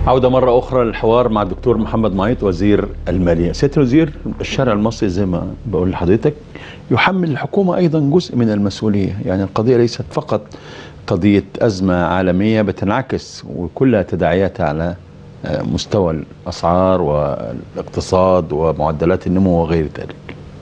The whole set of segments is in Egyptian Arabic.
عودة مرة أخرى للحوار مع الدكتور محمد معيط وزير المالية سيادة الوزير الشارع المصري زي ما بقول لحضرتك يحمل الحكومة أيضا جزء من المسؤولية يعني القضية ليست فقط قضية أزمة عالمية بتنعكس وكلها تداعياتها على مستوى الأسعار والاقتصاد ومعدلات النمو وغير ذلك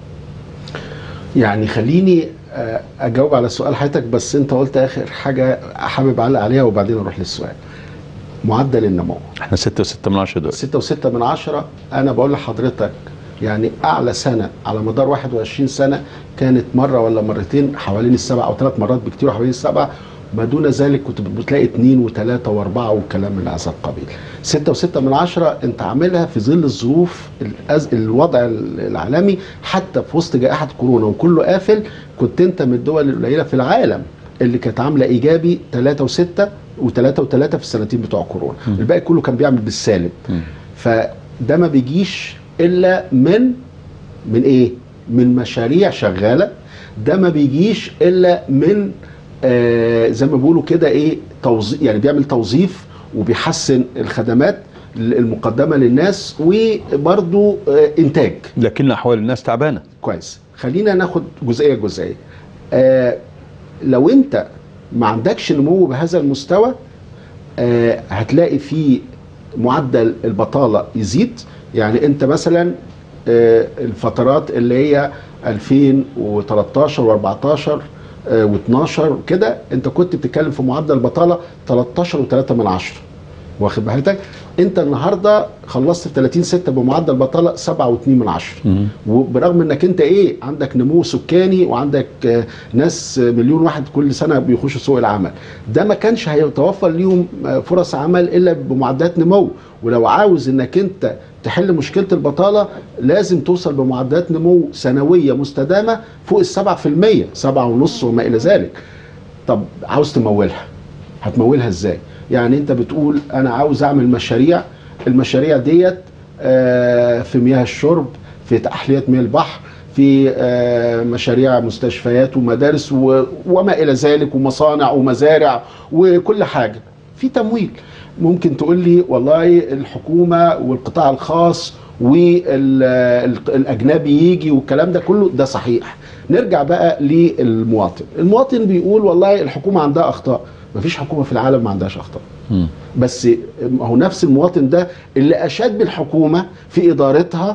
يعني خليني اجاوب على سؤال حضرتك بس انت قلت اخر حاجه حابب اعلق عليها وبعدين اروح للسؤال معدل النمو احنا 6 و6 من 10 دول 6 و6 من 10 انا بقول لحضرتك يعني اعلى سنه على مدار 21 سنه كانت مره ولا مرتين حوالين السبع او ثلاث مرات بكتير حوالين السبع ما دون ذلك كنت بتلاقي اثنين وثلاثة وأربعة وكلام من هذا القبيل. ستة وستة من عشرة أنت عاملها في ظل الظروف الأز... الوضع العالمي حتى في وسط جائحة كورونا وكله قافل كنت أنت من الدول القليلة في العالم اللي كانت عاملة إيجابي ثلاثة وستة وثلاثة وثلاثة في السنتين بتوع كورونا. م. الباقي كله كان بيعمل بالسالب. م. فده ما بيجيش إلا من من إيه؟ من مشاريع شغالة ده ما بيجيش إلا من آه زي ما بيقولوا كده ايه توظيف يعني بيعمل توظيف وبيحسن الخدمات المقدمه للناس وبرضو آه انتاج لكن احوال الناس تعبانه كويس خلينا ناخد جزئيه جزئيه آه لو انت ما عندكش نمو بهذا المستوى آه هتلاقي في معدل البطاله يزيد يعني انت مثلا آه الفترات اللي هي 2013 و14 و12 كده انت كنت بتتكلم في معدل بطاله 13 و3 من عشرة واخد بالك انت النهارده خلصت في 30 6 بمعدل بطاله 7 و2 من عشرة وبرغم انك انت ايه عندك نمو سكاني وعندك ناس مليون واحد كل سنه بيخشوا سوق العمل ده ما كانش هيتوفر ليهم فرص عمل الا بمعدلات نمو ولو عاوز انك انت تحل مشكله البطاله لازم توصل بمعدلات نمو سنويه مستدامه فوق السبعة في المية سبعة ونص وما الى ذلك طب عاوز تمولها هتمولها ازاي يعني انت بتقول انا عاوز اعمل مشاريع المشاريع ديت في مياه الشرب في تحليه مياه البحر في مشاريع مستشفيات ومدارس وما الى ذلك ومصانع ومزارع وكل حاجه في تمويل ممكن تقول لي والله الحكومه والقطاع الخاص والاجنبي يجي والكلام ده كله ده صحيح نرجع بقى للمواطن المواطن بيقول والله الحكومه عندها اخطاء مفيش حكومه في العالم ما عندهاش اخطاء م. بس هو نفس المواطن ده اللي اشاد بالحكومه في ادارتها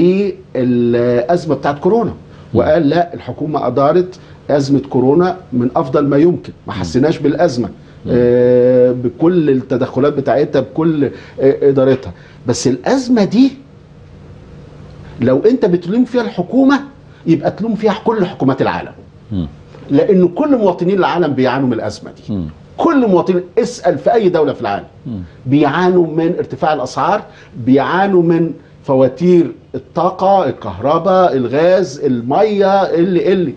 للازمه بتاعت كورونا وقال لا الحكومه ادارت ازمه كورونا من افضل ما يمكن ما حسيناش بالازمه آه بكل التدخلات بتاعتها بكل آه ادارتها بس الازمه دي لو انت بتلوم فيها الحكومه يبقى تلوم فيها كل حكومات العالم م. لان كل مواطنين العالم بيعانوا من الازمه دي م. كل مواطن اسال في اي دوله في العالم م. بيعانوا من ارتفاع الاسعار بيعانوا من فواتير الطاقه الكهرباء الغاز الميه اللي اللي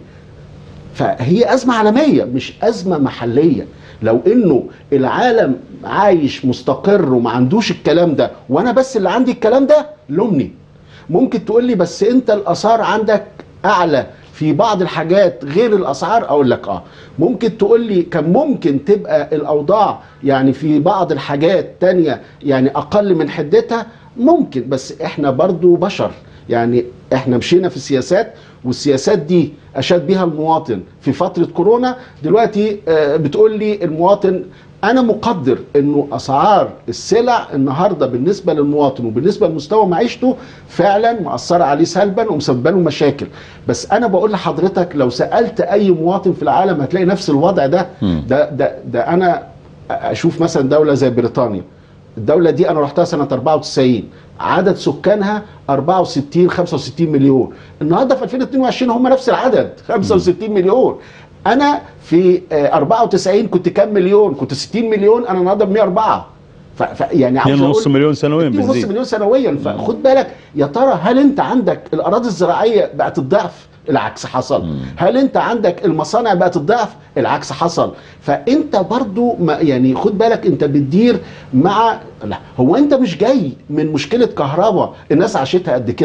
فهي ازمه عالميه مش ازمه محليه لو انه العالم عايش مستقر وما عندوش الكلام ده وانا بس اللي عندي الكلام ده لومني ممكن تقول لي بس انت الاسعار عندك اعلى في بعض الحاجات غير الاسعار اقول لك اه ممكن تقول لي كان ممكن تبقى الاوضاع يعني في بعض الحاجات تانية يعني اقل من حدتها ممكن بس احنا برضو بشر يعني احنا مشينا في السياسات والسياسات دي اشاد بيها المواطن في فتره كورونا دلوقتي بتقول لي المواطن انا مقدر انه اسعار السلع النهارده بالنسبه للمواطن وبالنسبه لمستوى معيشته فعلا مأثره عليه سلبا ومسببه له مشاكل بس انا بقول لحضرتك لو سالت اي مواطن في العالم هتلاقي نفس الوضع ده ده ده, ده انا اشوف مثلا دوله زي بريطانيا الدوله دي انا رحتها سنه 94 عدد سكانها 64 65 مليون النهارده في 2022 هم نفس العدد 65 مليون انا في 94 كنت كام مليون كنت 60 مليون انا النهارده ب 104 ف... ف... يعني 2.5 مليون سنويا بتزيد 2.5 مليون سنويا فخد بالك يا ترى هل انت عندك الاراضي الزراعيه بقت الضعف العكس حصل مم. هل انت عندك المصانع بقت الضعف العكس حصل فانت برضو ما يعني خد بالك انت بتدير مع لا هو انت مش جاي من مشكله كهرباء الناس عاشتها قد كده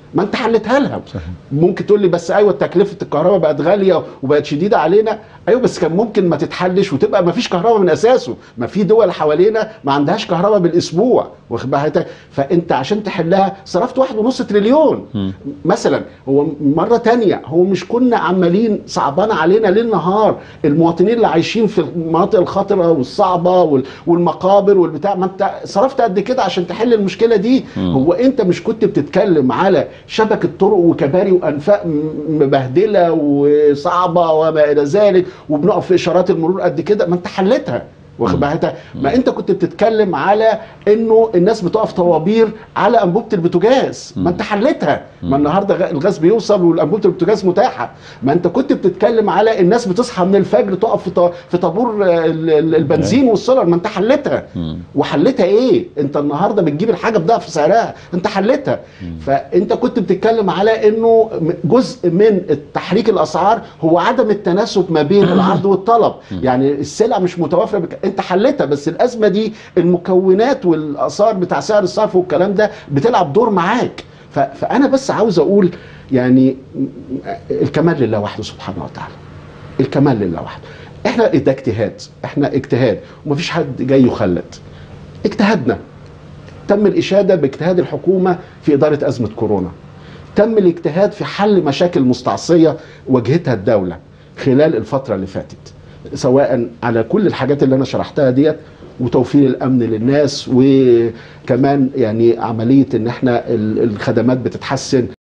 ما انت حلتها لها صحيح. ممكن تقول لي بس ايوه تكلفه الكهرباء بقت غاليه وبقت شديده علينا ايوه بس كان ممكن ما تتحلش وتبقى ما فيش كهرباء من اساسه ما في دول حوالينا ما عندهاش كهرباء بالاسبوع واخد بالك فانت عشان تحلها صرفت واحد ونص تريليون مم. مثلا هو مره تانية هو مش كنا عمالين صعبان علينا ليل نهار المواطنين اللي عايشين في المناطق الخطره والصعبه وال- والمقابر والبتاع ما انت صرفت قد كده عشان تحل المشكله دي مم. هو انت مش كنت بتتكلم على شبكه طرق وكباري وانفاق م- مبهدله وصعبه وما الى ذلك وبنقف في اشارات المرور قد كده ما انت حلتها واخد بالك ما انت كنت بتتكلم على انه الناس بتقف طوابير على انبوبه البوتاجاز ما انت حلتها ما النهارده غ- الغاز بيوصل والانبوبه البوتاجاز متاحه ما انت كنت بتتكلم على الناس بتصحى من الفجر تقف في ط- في طابور آه، ال- ال- البنزين والسولر ما انت حلتها مم. وحلتها ايه انت النهارده بتجيب الحاجه بضعف سعرها انت حلتها فانت كنت بتتكلم على انه م- جزء من تحريك الاسعار هو عدم التناسب ما بين العرض والطلب يعني السلع مش متوافره بك... انت حلتها بس الازمه دي المكونات والاثار بتاع سعر الصرف والكلام ده بتلعب دور معاك ف... فانا بس عاوز اقول يعني م- الكمال لله وحده سبحانه وتعالى الكمال لله وحده احنا ده اجتهاد احنا اجتهاد ومفيش حد جاي يخلد اجتهدنا تم الإشادة باجتهاد الحكومة في إدارة أزمة كورونا تم الاجتهاد في حل مشاكل مستعصية واجهتها الدولة خلال الفترة اللي فاتت سواء على كل الحاجات اللي أنا شرحتها ديت وتوفير الأمن للناس وكمان يعني عملية إن احنا ال- الخدمات بتتحسن